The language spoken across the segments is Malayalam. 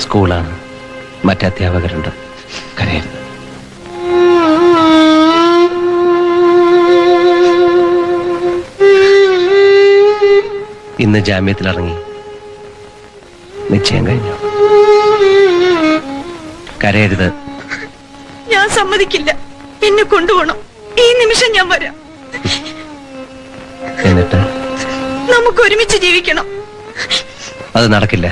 സ്കൂളാണ് മറ്റധ്യാപകരുണ്ട് കരയരുത് ഇന്ന് ജാമ്യത്തിലിറങ്ങി നിശ്ചയം കഴിഞ്ഞു കരയരുത് ഞാൻ സമ്മതിക്കില്ല എന്നെ കൊണ്ടുപോകണം ഈ നിമിഷം ഞാൻ വരാം എന്നിട്ട് നമുക്ക് ഒരുമിച്ച് ജീവിക്കണം അത് നടക്കില്ല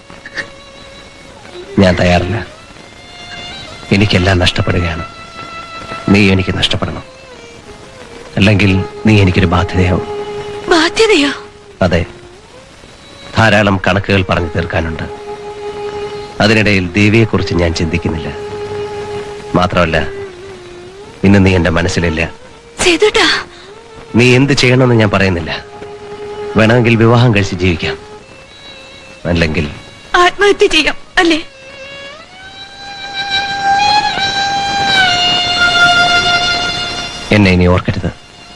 ഞാൻ തയ്യാറല്ല എനിക്കെല്ലാം നഷ്ടപ്പെടുകയാണ് നീ എനിക്ക് നഷ്ടപ്പെടണം അല്ലെങ്കിൽ നീ എനിക്കൊരു ബാധ്യതയാവും ബാധ്യതയോ അതെ ധാരാളം കണക്കുകൾ പറഞ്ഞു തീർക്കാനുണ്ട് അതിനിടയിൽ ദേവിയെക്കുറിച്ച് ഞാൻ ചിന്തിക്കുന്നില്ല മാത്രമല്ല ഇന്ന് നീ എന്റെ മനസ്സിലില്ല സേതുട്ടാ നീ എന്ത് ചെയ്യണമെന്ന് ഞാൻ പറയുന്നില്ല വേണമെങ്കിൽ വിവാഹം കഴിച്ച് ജീവിക്കാം അല്ലെങ്കിൽ ആത്മഹത്യ ചെയ്യാം അല്ലേ എന്നെ ഇനി ഓർക്കരുത്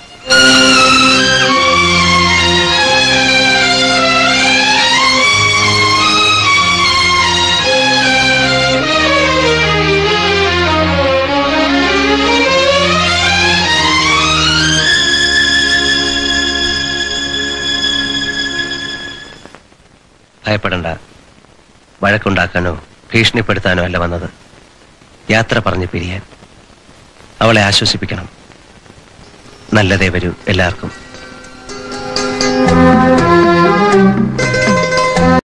ഭയപ്പെടണ്ട വഴക്കുണ്ടാക്കാനോ ഭീഷണിപ്പെടുത്താനോ അല്ല വന്നത് യാത്ര പറഞ്ഞ് പിരിയാൻ അവളെ ആശ്വസിപ്പിക്കണം നല്ലതേ വരൂ എല്ലാവർക്കും